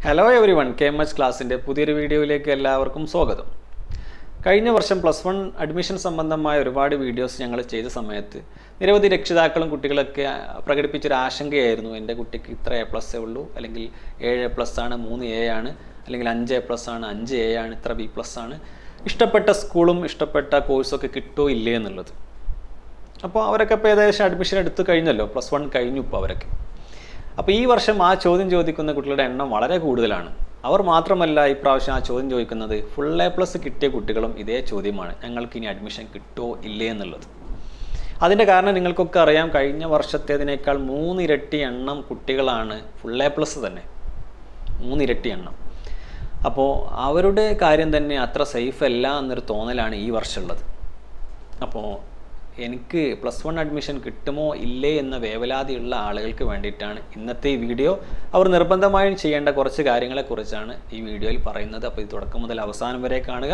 hello everyone K M H ക്ലാസ്സിൻ്റെ പുതിയൊരു വീഡിയോയിലേക്ക് എല്ലാവർക്കും സ്വാഗതം കഴിഞ്ഞ വർഷം പ്ലസ് വൺ അഡ്മിഷൻ സംബന്ധമായ ഒരുപാട് വീഡിയോസ് ഞങ്ങൾ ചെയ്ത സമയത്ത് നിരവധി രക്ഷിതാക്കളും കുട്ടികളൊക്കെ പ്രകടിപ്പിച്ചൊരു ആശങ്കയായിരുന്നു എൻ്റെ കുട്ടിക്ക് ഇത്ര എ പ്ലസ്സേ ഉള്ളൂ അല്ലെങ്കിൽ ഏഴ് എ പ്ലസ് ആണ് മൂന്ന് എ ആണ് അല്ലെങ്കിൽ അഞ്ച് എ പ്ലസ് ആണ് അഞ്ച് എ ആണ് ഇത്ര ബി പ്ലസ് ആണ് ഇഷ്ടപ്പെട്ട സ്കൂളും ഇഷ്ടപ്പെട്ട കോഴ്സൊക്കെ കിട്ടുമോ ഇല്ലേ എന്നുള്ളത് അപ്പോൾ അവരൊക്കെ ഇപ്പോൾ ഏകദേശം അഡ്മിഷൻ എടുത്തു കഴിഞ്ഞല്ലോ പ്ലസ് വൺ കഴിഞ്ഞു ഇപ്പോൾ അവരൊക്കെ അപ്പോൾ ഈ വർഷം ആ ചോദ്യം ചോദിക്കുന്ന കുട്ടികളുടെ എണ്ണം വളരെ കൂടുതലാണ് അവർ മാത്രമല്ല ഇപ്രാവശ്യം ആ ചോദ്യം ചോദിക്കുന്നത് ഫുൾ എ പ്ലസ് കിട്ടിയ കുട്ടികളും ഇതേ ചോദ്യമാണ് ഞങ്ങൾക്ക് ഇനി അഡ്മിഷൻ കിട്ടുമോ ഇല്ലേ എന്നുള്ളത് അതിൻ്റെ കാരണം നിങ്ങൾക്കൊക്കെ അറിയാം കഴിഞ്ഞ വർഷത്തേതിനേക്കാൾ മൂന്നിരട്ടി എണ്ണം കുട്ടികളാണ് ഫുൾ എ പ്ലസ് തന്നെ മൂന്നിരട്ടി എണ്ണം അപ്പോൾ അവരുടെ കാര്യം തന്നെ അത്ര സേഫ് അല്ല എന്നൊരു തോന്നലാണ് ഈ വർഷമുള്ളത് അപ്പോൾ എനിക്ക് പ്ലസ് വൺ അഡ്മിഷൻ കിട്ടുമോ ഇല്ലേ എന്ന വേവലാതിയുള്ള ആളുകൾക്ക് വേണ്ടിയിട്ടാണ് ഇന്നത്തെ ഈ വീഡിയോ അവർ നിർബന്ധമായും ചെയ്യേണ്ട കുറച്ച് കാര്യങ്ങളെക്കുറിച്ചാണ് ഈ വീഡിയോയിൽ പറയുന്നത് അപ്പോൾ ഇത് തുടക്കം മുതൽ അവസാനം വരെ കാണുക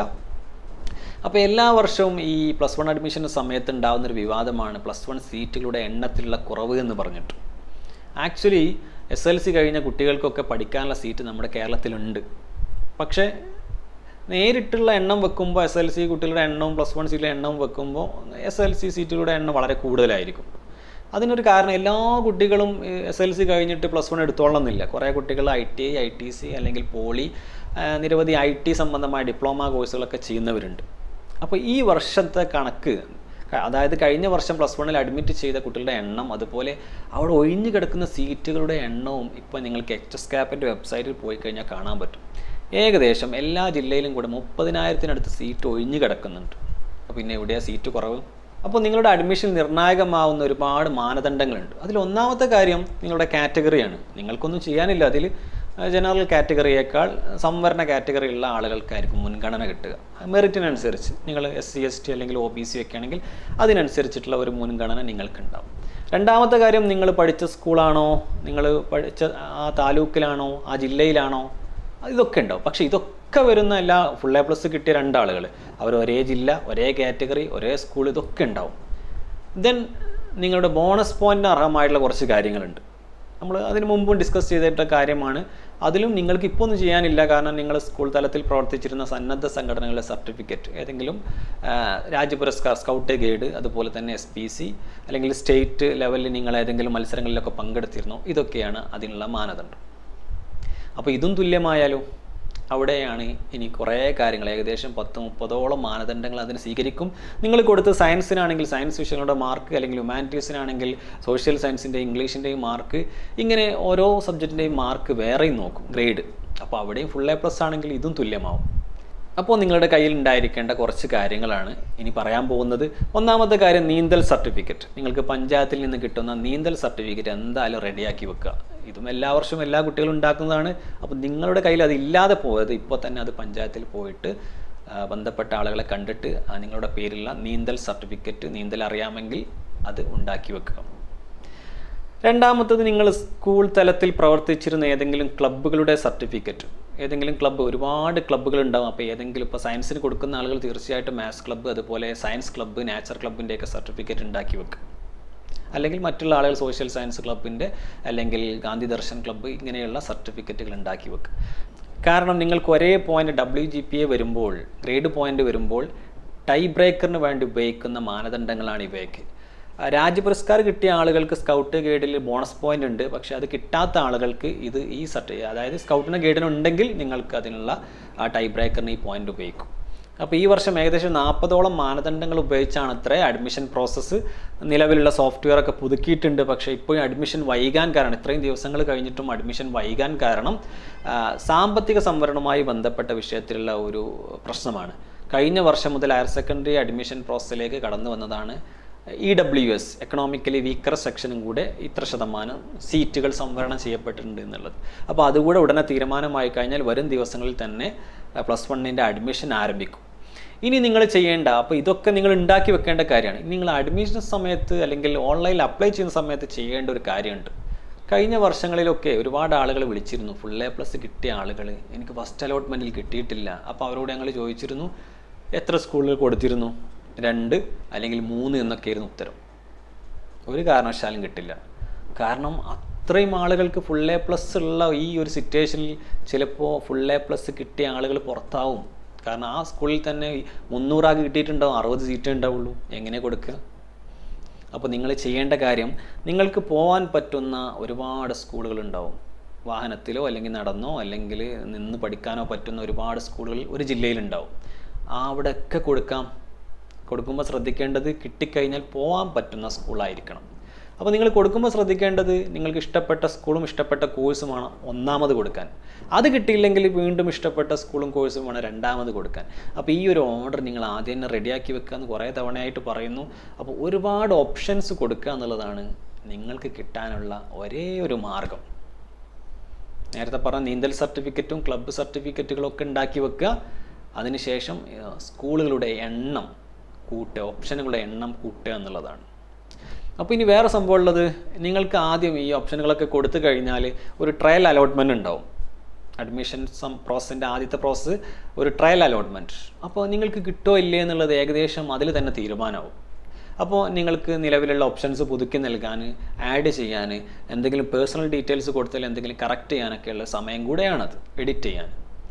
അപ്പോൾ എല്ലാ വർഷവും ഈ പ്ലസ് വൺ അഡ്മിഷൻ്റെ സമയത്ത് ഉണ്ടാകുന്നൊരു വിവാദമാണ് പ്ലസ് വൺ സീറ്റുകളുടെ എണ്ണത്തിലുള്ള കുറവ് എന്ന് പറഞ്ഞിട്ട് ആക്ച്വലി എസ് എൽ സി കഴിഞ്ഞ കുട്ടികൾക്കൊക്കെ പഠിക്കാനുള്ള സീറ്റ് നമ്മുടെ കേരളത്തിലുണ്ട് പക്ഷേ നേരിട്ടുള്ള എണ്ണം വെക്കുമ്പോൾ എസ് എൽ സി കുട്ടികളുടെ എണ്ണവും പ്ലസ് വൺ സീറ്റിലെ എണ്ണവും വെക്കുമ്പോൾ എസ് എൽ സി സീറ്റുകളുടെ എണ്ണം വളരെ കൂടുതലായിരിക്കും അതിനൊരു കാരണം എല്ലാ കുട്ടികളും എസ് എൽ സി കഴിഞ്ഞിട്ട് പ്ലസ് വൺ എടുത്തോളണമെന്നില്ല കുറേ കുട്ടികൾ I T I I T C അല്ലെങ്കിൽ പോളി നിരവധി ഐ ടി സംബന്ധമായ ഡിപ്ലോമ കോഴ്സുകളൊക്കെ ചെയ്യുന്നവരുണ്ട് അപ്പോൾ ഈ വർഷത്തെ കണക്ക് അതായത് കഴിഞ്ഞ വർഷം പ്ലസ് വണ്ണിൽ അഡ്മിറ്റ് ചെയ്ത കുട്ടികളുടെ എണ്ണം അതുപോലെ അവിടെ ഒഴിഞ്ഞു കിടക്കുന്ന സീറ്റുകളുടെ എണ്ണവും ഇപ്പോൾ നിങ്ങൾക്ക് എച്ച് എസ് ക്യാപ്പിൻ്റെ വെബ്സൈറ്റിൽ പോയി കഴിഞ്ഞാൽ കാണാൻ പറ്റും ഏകദേശം എല്ലാ ജില്ലയിലും കൂടെ മുപ്പതിനായിരത്തിനടുത്ത് സീറ്റ് ഒഴിഞ്ഞു കിടക്കുന്നുണ്ട് അപ്പോൾ പിന്നെ എവിടെയാണ് സീറ്റ് കുറവ് അപ്പോൾ നിങ്ങളുടെ അഡ്മിഷൻ നിർണായകമാവുന്ന ഒരുപാട് മാനദണ്ഡങ്ങളുണ്ട് അതിൽ ഒന്നാമത്തെ കാര്യം നിങ്ങളുടെ കാറ്റഗറിയാണ് നിങ്ങൾക്കൊന്നും ചെയ്യാനില്ല അതിൽ ജനറൽ കാറ്റഗറിയേക്കാൾ സംവരണ കാറ്റഗറി ഉള്ള ആളുകൾക്കായിരിക്കും മുൻഗണന കിട്ടുക മെറിറ്റിനനുസരിച്ച് നിങ്ങൾ എസ് സി എസ് ടി അല്ലെങ്കിൽ ഒ ബി സി ഒക്കെ ആണെങ്കിൽ അതിനനുസരിച്ചിട്ടുള്ള ഒരു മുൻഗണന നിങ്ങൾക്കുണ്ടാവും രണ്ടാമത്തെ കാര്യം നിങ്ങൾ പഠിച്ച സ്കൂളാണോ നിങ്ങൾ പഠിച്ച ആ താലൂക്കിലാണോ ആ ജില്ലയിലാണോ ഇതൊക്കെ ഉണ്ടാവും പക്ഷേ ഇതൊക്കെ വരുന്ന എല്ലാ ഫുൾ എ പ്ലസ് കിട്ടിയ രണ്ടാളുകൾ അവർ ഒരേ ജില്ല ഒരേ കാറ്റഗറി ഒരേ സ്കൂൾ ഇതൊക്കെ ഉണ്ടാവും ദെൻ നിങ്ങളുടെ ബോണസ് പോയിന്റിന് അർഹമായിട്ടുള്ള കുറച്ച് കാര്യങ്ങളുണ്ട് നമ്മൾ അതിന് മുമ്പും ഡിസ്കസ് ചെയ്തിട്ട കാര്യമാണ് അതിലും നിങ്ങൾക്ക് ഇപ്പോൾ ഒന്നും ചെയ്യാനില്ല കാരണം നിങ്ങൾ സ്കൂൾ തലത്തിൽ പ്രവർത്തിച്ചിരുന്ന സന്നദ്ധ സംഘടനകളുടെ സർട്ടിഫിക്കറ്റ് ഏതെങ്കിലും രാജ്യപുരസ്കാർ സ്കൗട്ട് ഗൈഡ് അതുപോലെ തന്നെ എസ് പി സി അല്ലെങ്കിൽ സ്റ്റേറ്റ് ലെവലിൽ നിങ്ങൾ ഏതെങ്കിലും മത്സരങ്ങളിലൊക്കെ പങ്കെടുത്തിരുന്നോ ഇതൊക്കെയാണ് അതിനുള്ള മാനദണ്ഡം അപ്പോൾ ഇതും തുല്യമായാലോ അവിടെയാണ് ഇനി കുറേ കാര്യങ്ങൾ ഏകദേശം പത്ത് മുപ്പതോളം മാനദണ്ഡങ്ങൾ അതിന് സ്വീകരിക്കും നിങ്ങൾ കൊടുത്ത് സയൻസിനാണെങ്കിൽ സയൻസ് വിഷയങ്ങളുടെ മാർക്ക് അല്ലെങ്കിൽ ഹ്യൂമാനിറ്റീസിനാണെങ്കിൽ സോഷ്യൽ സയൻസിൻ്റെ ഇംഗ്ലീഷിൻ്റെയും മാർക്ക് ഇങ്ങനെ ഓരോ സബ്ജക്റ്റിൻ്റെയും മാർക്ക് വേറെയും നോക്കും ഗ്രേഡ് അപ്പോൾ അവിടെയും ഫുൾ എ പ്ലസ് ആണെങ്കിൽ ഇതും തുല്യമാവും അപ്പോൾ നിങ്ങളുടെ കയ്യിൽ ഉണ്ടായിരിക്കേണ്ട കുറച്ച് കാര്യങ്ങളാണ് ഇനി പറയാൻ പോകുന്നത് ഒന്നാമത്തെ കാര്യം നീന്തൽ സർട്ടിഫിക്കറ്റ് നിങ്ങൾക്ക് പഞ്ചായത്തിൽ നിന്ന് കിട്ടുന്ന നീന്തൽ സർട്ടിഫിക്കറ്റ് എന്തായാലും റെഡിയാക്കി വെക്കുക ഇതും എല്ലാ വർഷവും എല്ലാ കുട്ടികളും ഉണ്ടാക്കുന്നതാണ് അപ്പോൾ നിങ്ങളുടെ കയ്യിൽ അത് ഇല്ലാതെ പോയത് ഇപ്പോൾ തന്നെ അത് പഞ്ചായത്തിൽ പോയിട്ട് ബന്ധപ്പെട്ട ആളുകളെ കണ്ടിട്ട് നിങ്ങളുടെ പേരിലുള്ള നീന്തൽ സർട്ടിഫിക്കറ്റ് നീന്തൽ അറിയാമെങ്കിൽ അത് ഉണ്ടാക്കി വെക്കുക രണ്ടാമത്തത് നിങ്ങൾ സ്കൂൾ തലത്തിൽ പ്രവർത്തിച്ചിരുന്ന ഏതെങ്കിലും ക്ലബ്ബുകളുടെ സർട്ടിഫിക്കറ്റ് ഏതെങ്കിലും ക്ലബ്ബ് ഒരുപാട് ക്ലബ്ബുകൾ ഉണ്ടാവും അപ്പോൾ ഏതെങ്കിലും ഇപ്പോൾ സയൻസിന് കൊടുക്കുന്ന ആളുകൾ തീർച്ചയായിട്ടും മാത്സ് ക്ലബ്ബ് അതുപോലെ സയൻസ് ക്ലബ്ബ് നാച്ചർ ക്ലബിൻ്റെയൊക്കെ സർട്ടിഫിക്കറ്റ് ഉണ്ടാക്കി വെക്കുക അല്ലെങ്കിൽ മറ്റുള്ള ആളുകൾ സോഷ്യൽ സയൻസ് ക്ലബിൻ്റെ അല്ലെങ്കിൽ ഗാന്ധി ദർശൻ ക്ലബ്ബ് ഇങ്ങനെയുള്ള സർട്ടിഫിക്കറ്റുകൾ ഉണ്ടാക്കി വെക്കുക കാരണം നിങ്ങൾക്ക് ഒരേ point W G P A വരുമ്പോൾ ഗ്രേഡ് പോയിന്റ് വരുമ്പോൾ ടൈ ബ്രേക്കറിന് വേണ്ടി ഉപയോഗിക്കുന്ന മാനദണ്ഡങ്ങളാണ് ഇവയൊക്കെ രാജ്യപുരസ്കാരം കിട്ടിയ ആളുകൾക്ക് സ്കൗട്ട് ഗൈഡിൽ ബോണസ് പോയിന്റ് ഉണ്ട് പക്ഷെ അത് കിട്ടാത്ത ആളുകൾക്ക് ഇത് ഈ സർട്ടി അതായത് സ്കൗട്ടിന് ഗൈഡിന് ഉണ്ടെങ്കിൽ നിങ്ങൾക്ക് അതിനുള്ള ആ ടൈ ബ്രേക്കറിന് ഈ പോയിന്റ് ഉപയോഗിക്കും അപ്പോൾ ഈ വർഷം ഏകദേശം നാൽപ്പതോളം മാനദണ്ഡങ്ങൾ ഉപയോഗിച്ചാണ് അത്ര അഡ്മിഷൻ പ്രോസസ്സ് നിലവിലുള്ള സോഫ്റ്റ്വെയർ ഒക്കെ പുതുക്കിയിട്ടുണ്ട് പക്ഷേ ഇപ്പോഴും അഡ്മിഷൻ വൈകാൻ കാരണം ഇത്രയും ദിവസങ്ങൾ കഴിഞ്ഞിട്ടും അഡ്മിഷൻ വൈകാൻ കാരണം സാമ്പത്തിക സംവരണവുമായി ബന്ധപ്പെട്ട വിഷയത്തിലുള്ള ഒരു പ്രശ്നമാണ് കഴിഞ്ഞ വർഷം മുതൽ ഹയർ സെക്കൻഡറി അഡ്മിഷൻ പ്രോസസ്സിലേക്ക് കടന്നു വന്നതാണ് E W S economically weaker സെക്ഷനും കൂടെ ഇത്ര ശതമാനം സീറ്റുകൾ സംവരണം ചെയ്യപ്പെട്ടിട്ടുണ്ട് എന്നുള്ളത് അപ്പോൾ അതുകൂടെ ഉടനെ തീരുമാനമായി കഴിഞ്ഞാൽ വരും ദിവസങ്ങളിൽ തന്നെ പ്ലസ് വണ്ണിൻ്റെ അഡ്മിഷൻ ആരംഭിക്കും ഇനി നിങ്ങൾ ചെയ്യേണ്ട അപ്പോൾ ഇതൊക്കെ നിങ്ങൾ ഉണ്ടാക്കി വെക്കേണ്ട കാര്യമാണ് നിങ്ങൾ അഡ്മിഷൻ സമയത്ത് അല്ലെങ്കിൽ ഓൺലൈനിൽ അപ്ലൈ ചെയ്യുന്ന സമയത്ത് ചെയ്യേണ്ട ഒരു കാര്യമുണ്ട് കഴിഞ്ഞ വർഷങ്ങളിലൊക്കെ ഒരുപാട് ആളുകൾ വിളിച്ചിരുന്നു ഫുൾ എ പ്ലസ് കിട്ടിയ ആളുകൾ എനിക്ക് ഫസ്റ്റ് അലോട്ട്മെൻറ്റിൽ കിട്ടിയിട്ടില്ല അപ്പോൾ അവരോട് ഞങ്ങൾ ചോദിച്ചിരുന്നു എത്ര സ്കൂളുകൾ കൊടുത്തിരുന്നു രണ്ട് അല്ലെങ്കിൽ മൂന്ന് എന്നൊക്കെയായിരുന്നു ഉത്തരം ഒരു കാരണവശാലും കിട്ടില്ല കാരണം ഇത്രയും ആളുകൾക്ക് ഫുൾ എ പ്ലസ് ഉള്ള ഈ ഒരു സിറ്റുവേഷനിൽ ചിലപ്പോൾ ഫുൾ എ പ്ലസ് കിട്ടിയ ആളുകൾ പുറത്താവും കാരണം ആ സ്കൂളിൽ തന്നെ മുന്നൂറാക്ക് കിട്ടിയിട്ടുണ്ടാവും അറുപത് സീറ്റേ ഉണ്ടാവുള്ളൂ എങ്ങനെ കൊടുക്കുക അപ്പോൾ നിങ്ങൾ ചെയ്യേണ്ട കാര്യം നിങ്ങൾക്ക് പോകാൻ പറ്റുന്ന ഒരുപാട് സ്കൂളുകൾ ഉണ്ടാവും വാഹനത്തിലോ അല്ലെങ്കിൽ നടന്നോ അല്ലെങ്കിൽ നിന്ന് പഠിക്കാനോ പറ്റുന്ന ഒരുപാട് സ്കൂളുകൾ ഒരു ജില്ലയിലുണ്ടാവും ആ അവിടെയൊക്കെ കൊടുക്കാം കൊടുക്കുമ്പോൾ ശ്രദ്ധിക്കേണ്ടത് കിട്ടിക്കഴിഞ്ഞാൽ പോകാൻ പറ്റുന്ന സ്കൂളായിരിക്കണം അപ്പോൾ നിങ്ങൾ കൊടുക്കുമ്പോൾ ശ്രദ്ധിക്കേണ്ടത് നിങ്ങൾക്ക് ഇഷ്ടപ്പെട്ട സ്കൂളും ഇഷ്ടപ്പെട്ട കോഴ്സുമാണ് ഒന്നാമത് കൊടുക്കാൻ അത് കിട്ടിയില്ലെങ്കിൽ വീണ്ടും ഇഷ്ടപ്പെട്ട സ്കൂളും കോഴ്സും വേണം രണ്ടാമത് കൊടുക്കാൻ അപ്പോൾ ഈ ഒരു ഓർഡർ നിങ്ങൾ ആദ്യം തന്നെ റെഡിയാക്കി വെക്കുക എന്ന് കുറേ തവണയായിട്ട് പറയുന്നു അപ്പോൾ ഒരുപാട് ഓപ്ഷൻസ് കൊടുക്കുക എന്നുള്ളതാണ് നിങ്ങൾക്ക് കിട്ടാനുള്ള ഒരേ ഒരു മാർഗം നേരത്തെ പറഞ്ഞ നീന്തൽ സർട്ടിഫിക്കറ്റും ക്ലബ്ബ് സർട്ടിഫിക്കറ്റുകളും ഒക്കെ ഉണ്ടാക്കി വെക്കുക അതിനുശേഷം ഏഹ്, സ്കൂളുകളുടെ എണ്ണം കൂട്ടുക ഓപ്ഷനുകളുടെ എണ്ണം കൂട്ടുക എന്നുള്ളതാണ് അപ്പോൾ ഇനി വേറെ സംഭവം ഉള്ളത് നിങ്ങൾക്ക് ആദ്യം ഈ ഓപ്ഷനുകളൊക്കെ കൊടുത്തു കഴിഞ്ഞാൽ ഒരു ട്രയൽ അലോട്ട്മെൻറ്റ് ഉണ്ടാവും അഡ്മിഷൻ സം പ്രോസസ്സിൻ്റെ ആദ്യത്തെ പ്രോസസ്സ് ഒരു ട്രയൽ അലോട്ട്മെൻറ്റ് അപ്പോൾ നിങ്ങൾക്ക് കിട്ടോ ഇല്ലേ എന്നുള്ളത് ഏകദേശം അതിൽ തന്നെ തീരുമാനമാവും അപ്പോൾ നിങ്ങൾക്ക് നിലവിലുള്ള ഓപ്ഷൻസ് പുതുക്കി നൽകാൻ ആഡ് ചെയ്യാൻ എന്തെങ്കിലും പേഴ്സണൽ ഡീറ്റെയിൽസ് കൊടുത്താൽ എന്തെങ്കിലും കറക്റ്റ് ചെയ്യാനൊക്കെയുള്ള സമയം കൂടെയാണത് എഡിറ്റ് ചെയ്യാൻ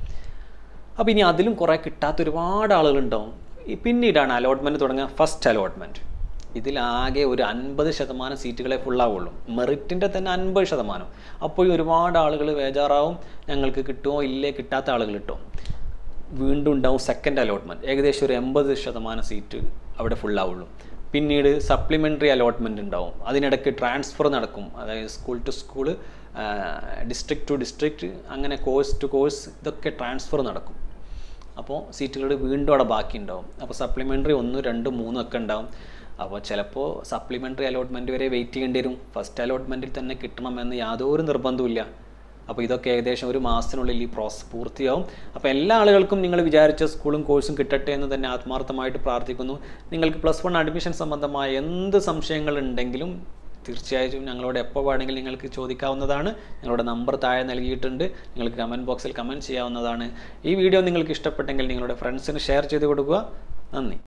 അപ്പോൾ ഇനി അതിലും കുറേ കിട്ടാത്ത ഒരുപാട് ആളുകളുണ്ടാവും ഈ പിന്നീടാണ് അലോട്ട്മെൻറ്റ് തുടങ്ങുക ഫസ്റ്റ് അലോട്ട്മെൻറ്റ് ഇതിലാകെ ഒരു അൻപത് ശതമാനം സീറ്റുകളെ ഫുള്ളാവുള്ളൂ മെറിറ്റിൻ്റെ തന്നെ അൻപത് ശതമാനം അപ്പോൾ ഒരുപാട് ആളുകൾ ബേജാറാവും ഞങ്ങൾക്ക് കിട്ടുമോ ഇല്ലേ കിട്ടാത്ത ആളുകൾ കിട്ടും വീണ്ടും ഉണ്ടാവും സെക്കൻഡ് അലോട്ട്മെൻറ്റ് ഏകദേശം ഒരു എൺപത് ശതമാനം സീറ്റ് അവിടെ ഫുള്ളാവുള്ളൂ പിന്നീട് സപ്ലിമെൻ്ററി അലോട്ട്മെൻറ്റ് ഉണ്ടാവും അതിനിടയ്ക്ക് ട്രാൻസ്ഫർ നടക്കും അതായത് school to school district to district അങ്ങനെ കോഴ്സ് ടു കോഴ്സ് ഇതൊക്കെ ട്രാൻസ്ഫർ നടക്കും അപ്പോൾ സീറ്റുകൾ വീണ്ടും അവിടെ ബാക്കി ഉണ്ടാവും അപ്പോൾ സപ്ലിമെൻ്ററി ഒന്നും രണ്ടും മൂന്നും ഒക്കെ ഉണ്ടാവും അപ്പോൾ ചിലപ്പോൾ സപ്ലിമെൻ്ററി അലോട്ട്മെൻറ്റ് വരെ വെയിറ്റ് ചെയ്യേണ്ടി വരും ഫസ്റ്റ് അലോട്ട്മെൻറ്റിൽ തന്നെ കിട്ടണമെന്ന് യാതൊരു നിർബന്ധവുമില്ല അപ്പോൾ ഇതൊക്കെ ഏകദേശം ഒരു മാസത്തിനുള്ളിൽ ഈ പ്രോസസ്സ് പൂർത്തിയാവും അപ്പോൾ എല്ലാ ആളുകൾക്കും നിങ്ങൾ വിചാരിച്ച സ്കൂളും കോഴ്സും കിട്ടട്ടെ എന്ന് തന്നെ ആത്മാർത്ഥമായിട്ട് പ്രാർത്ഥിക്കുന്നു നിങ്ങൾക്ക് പ്ലസ് വൺ അഡ്മിഷൻ സംബന്ധമായ എന്ത് സംശയങ്ങൾ ഉണ്ടെങ്കിലും തീർച്ചയായിട്ടും ഞങ്ങളോട് എപ്പോൾ വേണമെങ്കിലും നിങ്ങൾക്ക് ചോദിക്കാവുന്നതാണ് ഞങ്ങളുടെ നമ്പർ താഴെ നൽകിയിട്ടുണ്ട് നിങ്ങൾക്ക് കമൻറ്റ് ബോക്സിൽ കമൻറ്റ് ചെയ്യാവുന്നതാണ് ഈ വീഡിയോ നിങ്ങൾക്ക് ഇഷ്ടപ്പെട്ടെങ്കിൽ നിങ്ങളുടെ ഫ്രണ്ട്സിന് ഷെയർ ചെയ്ത് കൊടുക്കുക നന്ദി